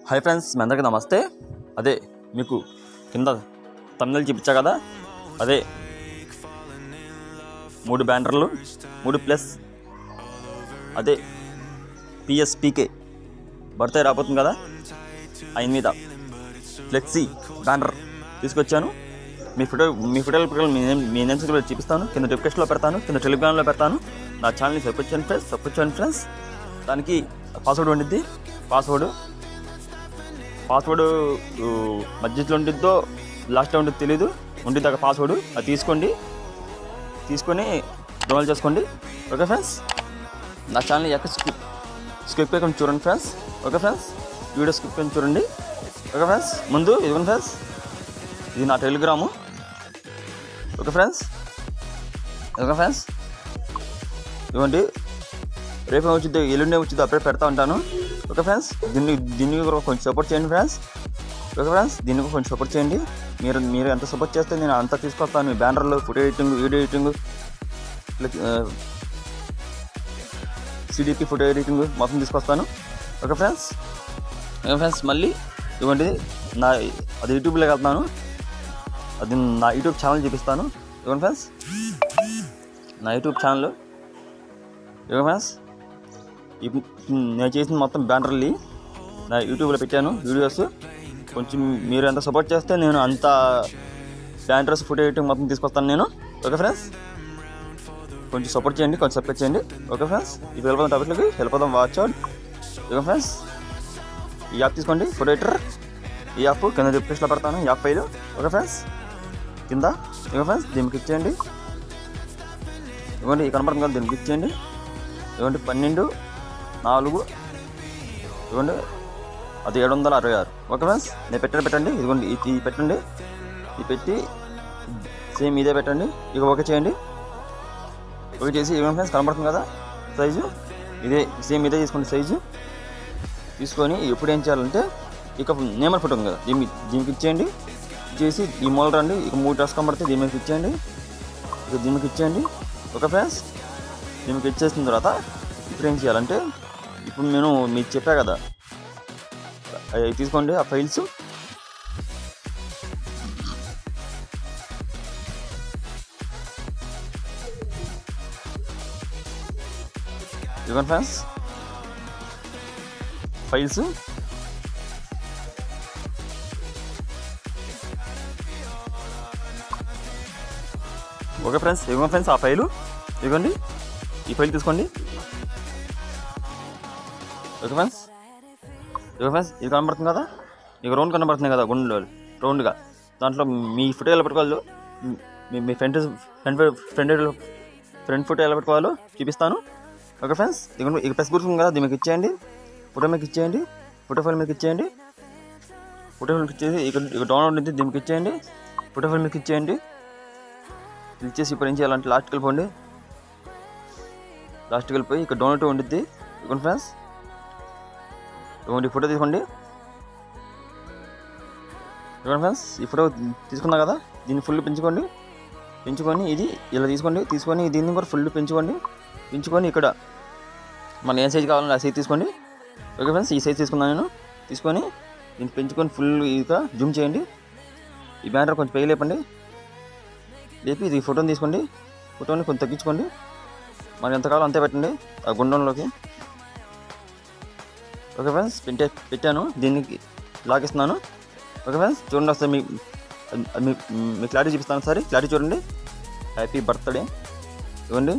hi friends మీ అందరికీ నమస్తే అదే మీకు కింద తమిళ చూపించా కదా అదే మూడు బ్యానర్లు మూడు ప్లస్ అదే పిఎస్పీకే బర్త్డే రాబోతుంది కదా ఆయన మీద ఫ్లెక్సీ బ్యానర్ తీసుకొచ్చాను మీ ఫోటో మీ ఫోటోలు ఫోటోలు మీ నేమ్ మీ నేమ్స్ కూడా చూపిస్తాను కింద డిస్క్రిప్షన్లో పెడతాను కింద టెలిగ్రామ్లో పెడతాను నా ఛానల్ని సపోర్ట్ చేయండి ఫ్రెండ్స్ సపోర్ట్ చేయండి ఫ్రెండ్స్ దానికి పాస్వర్డ్ ఉండిద్ది పాస్వర్డ్ పాస్వర్డ్ మధ్యలో ఉండిద్దో లాస్ట్లో ఉండిద్దో తెలీదు ఉండిద్ది అక్కడ పాస్వర్డ్ అది తీసుకోండి తీసుకొని డౌన్లోడ్ చేసుకోండి ఓకే ఫ్రెండ్స్ నా ఛానల్ ఎక్కడ స్కిప్ స్కిప్ చేయకుండా చూడండి friends okay friends video skip చేయకుండా చూడండి ఓకే ఫ్రెండ్స్ ముందు ఇదిగోండి ఫ్రెండ్స్ ఇది నా Telegram okay friends okay friends ఇదిగోండి రేపు వచ్చింది ఎల్లుండే వచ్చింది అప్పుడే పెడతా ఉంటాను ఓకే ఫ్రెండ్స్ దీన్ని దీన్ని కూడా కొంచెం సపోర్ట్ చేయండి ఫ్రెండ్స్ ఓకే ఫ్రెండ్స్ దీన్ని కూడా కొంచెం సపోర్ట్ చేయండి మీరు మీరు ఎంత సపోర్ట్ చేస్తే నేను అంత తీసుకొస్తాను మీ బ్యానర్లో photo editing video editing CDP photo editing మొత్తం తీసుకొస్తాను ఓకే ఫ్రెండ్స్ ఓకే ఫ్రెండ్స్ మళ్ళీ ఇవ్వండి నా అది యూట్యూబ్లో వెళ్తున్నాను అది నా యూట్యూబ్ ఛానల్ చూపిస్తాను ఇవ్వండి ఫ్రెండ్స్ నా యూట్యూబ్ ఛానల్ ఇవ్వండి ఫ్రెండ్స్ ఇప్పు- నేను చేసిన మొత్తం బ్యానర్లు నా యూట్యూబ్లో పెట్టాను వీడియోస్ కొంచెం మీరు ఎంత సపోర్ట్ చేస్తే నేను అంత బ్యానర్స్ ఫోటో ఎడిటింగ్ మొత్తం తీసుకొస్తాను నేను ఓకే ఫ్రెండ్స్ కొంచెం సపోర్ట్ చేయండి కొంచెం సపోర్ట్ చేయండి ఓకే ఫ్రెండ్స్ ఇప్పుడు వెళ్ళిపోదాం టాపిక్లకి వెళ్ళిపోదాం వాచ్ అవుట్ ఓకే ఫ్రెండ్స్ ఈ యాప్ తీసుకోండి ఫోటో ఎడిటర్ ఈ యాప్ కింద డిస్క్రిప్షన్లో పెడతాను ఈ యాప్ ఫైల్ ఓకే ఫ్రెండ్స్ కింద ఓకే ఫ్రెండ్స్ దీనికి ఇచ్చేయండి ఇవ్వండి ఈ కనపడుతుంది కదా దీనికి ఇచ్చేయండి ఇవ్వండి పన్నెండు నాలుగు ఇవ్వండి అది ఏడు వందల అరవై ఆరు ఓకే ఫ్రెండ్స్ నేను పెట్టండి పెట్టండి ఇదిగోండి ఇది ఇది పెట్టండి ఇది పెట్టి సేమ్ ఇదే పెట్టండి ఇక ఓకే చేయండి ఓకే చేసి ఇవ్వండి ఫ్రెండ్స్ కనబడుతుంది కదా సైజు ఇదే సేమ్ ఇదే తీసుకోండి సైజు తీసుకొని ఎప్పుడు ఏం చేయాలంటే ఇక నేమర్ ఫోటో ఉంది కదా దీన్ని దీనికి ఇచ్చేయండి ఇచ్చేసి ఈ మూల రండి ఇక మూడు డ్రెస్ కనబడితే దీని మీదకి ఇచ్చేయండి ఇక దీనికి ఇచ్చేయండి ఓకే ఫ్రెండ్స్ దీనికి ఇచ్చేసిన తర్వాత ఇప్పుడు ఏం చేయాలంటే ఇప్పుడు నేను మీకు చెప్పా కదా అవి తీసుకోండి ఆ ఫైల్స్ ఇదిగోండి ఫ్రెండ్స్ ఫైల్స్ ఓకే ఫ్రెండ్స్ ఇదిగోండి ఫ్రెండ్స్ ఆ ఫైలు ఇదిగోండి ఈ ఫైల్ తీసుకోండి ఓకే ఫ్రెండ్స్ ఓకే ఫ్రెండ్స్ ఇది కనబడుతుంది కదా ఇక రౌండ్ కనబడుతుంది కదా గుండె రౌండ్గా దాంట్లో మీ ఫోటో ఎలా పెట్టుకోవాలో మీ మీ front front front front photo ఎలా పెట్టుకోవాలో చూపిస్తాను ఓకే ఫ్రెండ్స్ ఇక ఇక ప్రెస్ గుర్తుంది కదా దీనికి ఇచ్చేయండి ఫోటో మీకు ఇచ్చేయండి ఫోటో ఫైల్ మీకు ఇచ్చేయండి ఫోటో ఫైల్ ఇచ్చేసి ఇక్కడ ఇక డౌన్లోడ్ ఉంది దీనికి ఇచ్చేయండి ఫోటో ఫైల్ మీకు ఇచ్చేయండి ఇచ్చేసి ఇప్పుడు ఏం చేయాలంటే లాస్ట్కి వెళ్ళిపోండి లాస్ట్కి వెళ్ళిపోయి ఇక్కడ డౌన్లోడ్ ఉండిద్ది ఇవ్వండి ఫ్రెండ్స్ ఇవ్వండి ఫోటో తీసుకోండి ఇవ్వండి ఫ్రెండ్స్ ఈ ఫోటో తీసుకున్నా కదా దీన్ని ఫుల్ పెంచుకోండి పెంచుకొని ఇది ఇలా తీసుకోండి తీసుకొని దీన్ని కూడా ఫుల్ పెంచుకోండి పెంచుకొని ఇక్కడ మన ఏ సైజ్ కావాలో ఆ సైజ్ తీసుకోండి ఓకే ఫ్రెండ్స్ ఈ సైజ్ తీసుకున్నాను నేను తీసుకొని దీన్ని పెంచుకొని ఫుల్ ఇదిగా జూమ్ చేయండి ఈ బ్యానర్ కొంచెం పైకి లేపండి లేపి ఇది ఫోటోని తీసుకోండి ఫోటోని కొంచెం తగ్గించుకోండి మరి ఎంత కావాలో అంతే పెట్టండి ఆ గుండంలోకి ఓకే ఫ్రెండ్స్ పెట్టే పెట్టాను దీనికి లాగిస్తున్నాను ఓకే ఫ్రెండ్స్ చూడండి వస్తే మీ అది మీ మీ క్లారిటీ చూపిస్తాను సరే క్లారిటీ చూడండి హ్యాపీ బర్త్డే ఇవ్వండి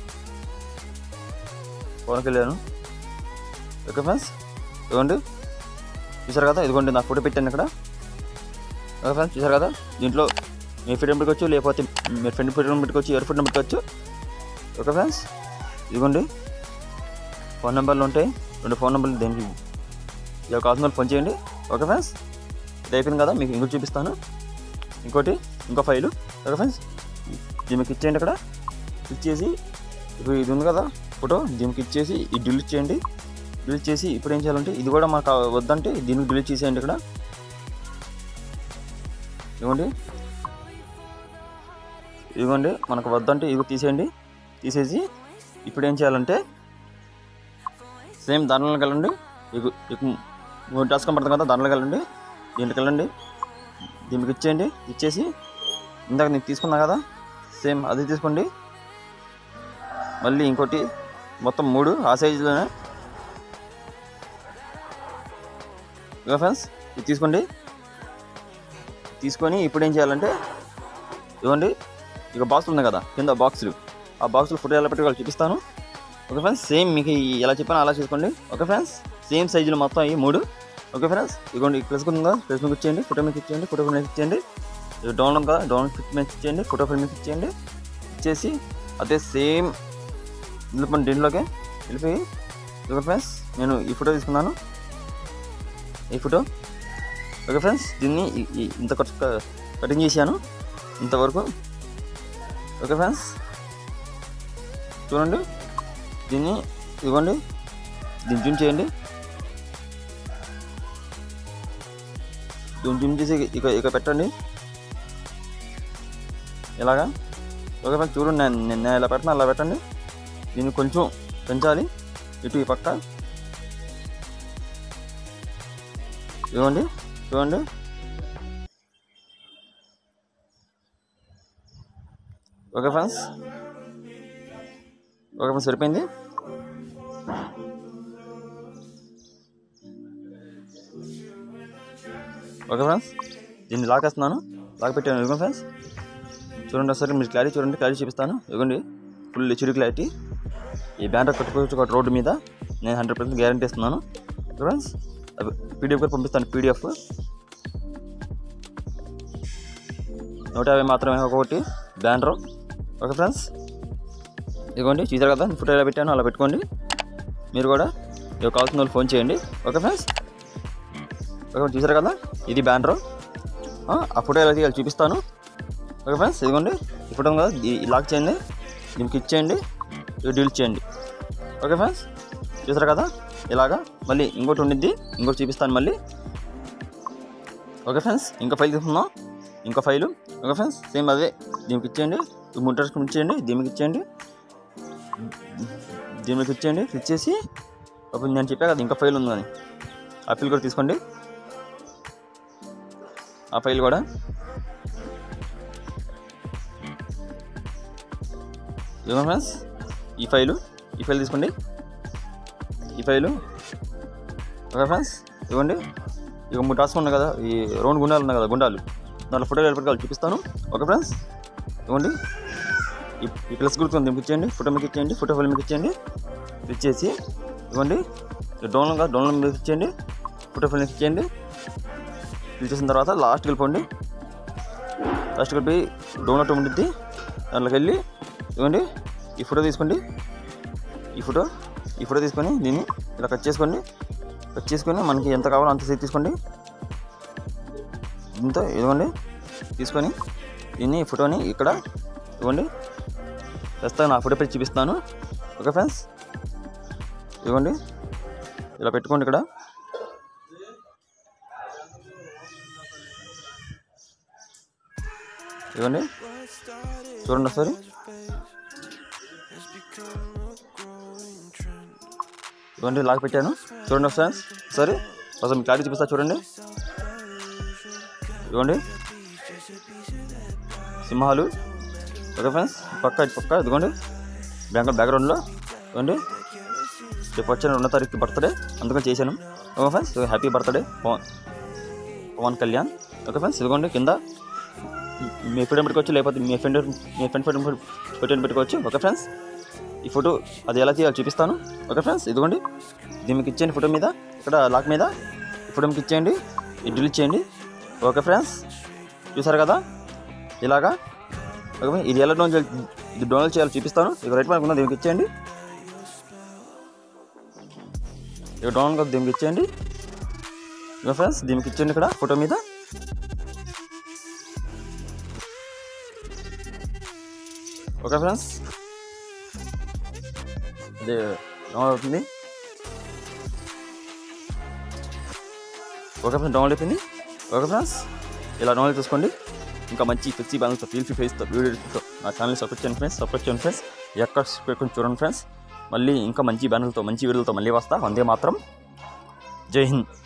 పవన్ కళ్యాణ్ ఓకే ఫ్రెండ్స్ ఇవ్వండి చూసారు కదా ఇదిగోండి నా ఫోటో పెట్టాను ఇక్కడ ఓకే ఫ్రెండ్స్ చూసారు కదా దీంట్లో మీ ఫోటో పెట్టుకోవచ్చు లేకపోతే మీ ఫ్రెండ్ ఫోటో పెట్టుకోవచ్చు ఎవరి ఫోటో పెట్టుకోవచ్చు ఓకే ఫ్రెండ్స్ ఇదిగోండి ఫోన్ నెంబర్లు ఉంటాయి రెండు ఫోన్ నెంబర్లు దేనికి ఇక కావాల్సిన వాళ్ళు ఫోన్ చేయండి ఓకే ఫ్రెండ్స్ ఇది అయిపోయింది కదా మీకు ఇంకోటి చూపిస్తాను ఇంకోటి ఇంకో ఫైలు ఓకే ఫ్రెండ్స్ దీనికి ఇచ్చేయండి ఇక్కడ ఇచ్చేసి ఇప్పుడు ఇది ఉంది కదా ఫోటో దీనికి ఇచ్చేసి ఇది డిలీట్ చేయండి డిలీట్ చేసి ఇప్పుడు ఏం చేయాలంటే ఇది కూడా మాకు వద్దంటే దీనికి డిలీట్ చేసేయండి ఇక్కడ ఇవ్వండి ఇదిగోండి మనకు వద్దంటే ఇది తీసేయండి తీసేసి ఇప్పుడు ఏం చేయాలంటే సేమ్ దాంట్లోకి వెళ్ళండి ఇక ఇక మూడు టాస్క్ పడుతుంది కదా దాంట్లోకి వెళ్ళండి దీంట్లోకి వెళ్ళండి దీనికి ఇచ్చేయండి ఇచ్చేసి ఇందాక నీకు తీసుకున్నా కదా సేమ్ అది తీసుకోండి మళ్ళీ ఇంకోటి మొత్తం మూడు ఆ సైజులోనే ఇక ఫ్రెండ్స్ ఇది తీసుకోండి తీసుకొని ఇప్పుడు ఏం చేయాలంటే ఇవ్వండి ఇక బాక్సులు ఉన్నాయి కదా కింద బాక్సులు ఆ బాక్సులు ఫోటో ఎలా పెట్టుకోవాలి చూపిస్తాను ఓకే ఫ్రెండ్స్ సేమ్ మీకు ఈ- ఎలా చెప్పానో అలా చేసుకోండి ఓకే ఫ్రెండ్స్ సేమ్ సైజులు మొత్తం ఈ మూడు ఓకే ఫ్రెండ్స్ ఇదిగోండి ప్రెస్ ఉందా ప్రెస్ మీకు ఇచ్చేయండి ఫోటో మీకు ఇచ్చేయండి ఫోటో మీకు ఇచ్చేయండి ఇది డౌన్లోడ్ కదా డౌన్లోడ్ ఫిట్ మీకు ఇచ్చేయండి ఫోటో ఫిల్ మీకు ఇచ్చేయండి ఇచ్చేసి అదే సేమ్ వెళ్ళిపోండి దీంట్లోకి వెళ్ళిపోయి ఓకే ఫ్రెండ్స్ నేను ఈ ఫోటో తీసుకున్నాను ఈ ఫోటో ఓకే ఫ్రెండ్స్ దీన్ని ఈ- ఈ- ఇంత కట్ కటింగ్ చేశాను ఇంతవరకు ఓకే ఫ్రెండ్స్ చూడండి దీన్ని ఇవ్వండి దీన్ని జూమ్ చేయండి దీన్ని జూమ్ చేసి ఇక ఇక పెట్టండి ఇలాగా ఓకే ఫ్రెండ్స్ చూడండి నేను నేను ఇలా పెట్టిన అలా పెట్టండి దీన్ని కొంచెం పెంచాలి ఇటు ఈ పక్క ఇవ్వండి చూడండి ఓకే ఫ్రెండ్స్ ఓకే ఫ్రెండ్స్ సరిపోయింది ఓకే ఫ్రెండ్స్ దీన్ని లాకేస్తున్నాను లాక్ పెట్టాను ఇదిగోండి ఫ్రెండ్స్ చూడండి ఒకసారి మీరు క్లారిటీ చూడండి క్లారిటీ చూపిస్తాను ఇదిగోండి ఫుల్ హెచ్డి క్లారిటీ ఈ బ్యానర్ కట్టుకోవచ్చు ఒక రోడ్డు మీద నేను హండ్రెడ్ పర్సెంట్ గ్యారంటీ ఇస్తున్నాను ఓకే ఫ్రెండ్స్ పీడిఎఫ్ కూడా పంపిస్తాను పీడిఎఫ్ నూట యాభై మాత్రమే ఒక్కొక్కటి బ్యానర్ ఓకే ఫ్రెండ్స్ ఇదిగోండి చూసారు కదా ఫోటో ఎలా పెట్టాను అలా పెట్టుకోండి మీరు కూడా ఇక కావాల్సిన వాళ్ళు ఫోన్ చేయండి ఓకే ఫ్రెండ్స్ ఓకే చూసారు కదా ఇది బ్యానర్ ఆ ఫోటో ఎలా తీయాలి చూపిస్తాను ఓకే ఫ్రెండ్స్ ఇదిగోండి ఈ ఫోటో ఉంది కదా ఈ- ఈ లాక్ చేయండి దీనికి ఇచ్చేయండి ఇది డిలీట్ చేయండి ఓకే ఫ్రెండ్స్ చూసారు కదా ఇలాగా మళ్ళీ ఇంకోటి ఉండిద్ది ఇంకోటి చూపిస్తాను మళ్ళీ ఓకే ఫ్రెండ్స్ ఇంకా ఫైల్ తీసుకుందాం ఇంకో ఫైలు ఓకే ఫ్రెండ్స్ సేమ్ అదే దీనికి ఇచ్చేయండి ఈ ముట్టర్స్ ఇచ్చేయండి దీనికి ఇచ్చేయండి దీనికి ఇచ్చేయండి ఇచ్చేసి అప్పుడు నేను చెప్పా కదా ఇంకా ఫైల్ ఉందని ఆ ఫైల్ కూడా తీసుకోండి ఆ ఫైల్ కూడా ఇదిగో ఫ్రెండ్స్ ఈ ఫైలు ఈ ఫైల్ తీసుకోండి ఈ ఫైలు ఓకే ఫ్రెండ్స్ ఇవ్వండి ఇక మూడు టాస్క్ ఉన్నాయి కదా ఈ రౌండ్ గుండాలు ఉన్నాయి కదా గుండాలు దాంట్లో ఫోటో ఎలపెట్టుకోవాలి చూపిస్తాను ఓకే ఫ్రెండ్స్ ఇవ్వండి ఈ ఈ ప్లస్ గుర్తు దీనికి ఇచ్చేయండి ఫోటో మీకు ఇచ్చేయండి ఫోటో ఫైల్ మీకు ఇచ్చేయండి ఇచ్చేసి ఇవ్వండి డౌన్లోడ్ కాదు డౌన్లోడ్ మీకు ఇచ్చేయండి ఫోటో ఫైల్ మీకు ఇచ్చేయండి ఇది చేసిన తర్వాత లాస్ట్కి వెళ్ళిపోండి లాస్ట్కి వెళ్ళిపోయి డౌన్లోడ్ ఉండిద్ది దాంట్లోకి వెళ్ళి ఇవ్వండి ఈ ఫోటో తీసుకోండి ఈ ఫోటో ఈ ఫోటో తీసుకొని దీన్ని ఇలా కట్ చేసుకోండి కట్ చేసుకొని మనకి ఎంత కావాలో అంత సేపు తీసుకోండి దీంతో ఇదిగోండి తీసుకొని దీన్ని ఈ ఫోటోని ఇక్కడ ఇవ్వండి ప్రస్తుతం నా ఫోటో పెట్టి చూపిస్తాను ఓకే ఫ్రెండ్స్ ఇదిగోండి ఇలా పెట్టుకోండి ఇక్కడ ఇదిగోండి చూడండి ఒకసారి ఇవ్వండి లాక్ పెట్టాను చూడండి ఫ్రెండ్స్ సరే ఒకసారి మీకు క్లారిటీ చూపిస్తా చూడండి ఇవ్వండి సింహాలు ఓకే ఫ్రెండ్స్ పక్క ఇటు పక్క ఇదిగోండి బ్యాంక్ బ్యాక్గ్రౌండ్లో ఇవ్వండి రేపు వచ్చిన రెండో తారీఖు బర్త్డే అందుకని చేశాను okay friends happy birthday Pawan Pawan Kalyan okay friends ఇదిగోండి కింద మీ ఫోటో పెట్టుకోవచ్చు లేకపోతే మీ ఫ్రెండ్ మీ ఫ్రెండ్ ఫోటో ఫోటోని పెట్టుకోవచ్చు ఓకే ఫ్రెండ్స్ ఈ ఫోటో అది ఎలా తీయాలో చూపిస్తాను ఓకే ఫ్రెండ్స్ ఇదిగోండి దీనికి ఇచ్చేయండి ఫోటో మీద ఇక్కడ లాక్ మీద ఈ ఫోటో మీకు ఇచ్చేయండి ఇది డిలీట్ చేయండి ఓకే ఫ్రెండ్స్ చూసారు కదా ఇలాగా ఓకే ఇది ఎలా డౌన్ చేయాలి ఇది డౌన్లోడ్ చేయాలో చూపిస్తాను ఇక రైట్ మార్క్ ఉన్న దీనికి ఇచ్చేయండి ఇక డౌన్లోడ్ కదా దీనికి ఇచ్చేయండి ఇక ఫ్రెండ్స్ దీనికి ఇచ్చేయండి ఇక్కడ ఫోటో మీద ఓకే ఫ్రెండ్స్ ఇది డౌన్లోడ్ అవుతుంది ఓకే ఫ్రెండ్స్ డౌన్లోడ్ అయిపోయింది ఓకే ఫ్రెండ్స్ ఇలా డౌన్లోడ్ చేసుకోండి ఇంకా మంచి ఫ్లెక్సీ బ్యాలెన్స్తో ఫీల్ ఫీ ఫేస్తో వీడియోతో నా ఛానల్ సపోర్ట్ చేయండి ఫ్రెండ్స్ సపోర్ట్ చేయండి ఫ్రెండ్స్ ఎక్కడ పెట్టుకొని చూడండి ఫ్రెండ్స్ మళ్ళీ ఇంకా మంచి బ్యానర్లతో మంచి వీడియోలతో మళ్ళీ వస్తా వందే మాత్రం జై హింద్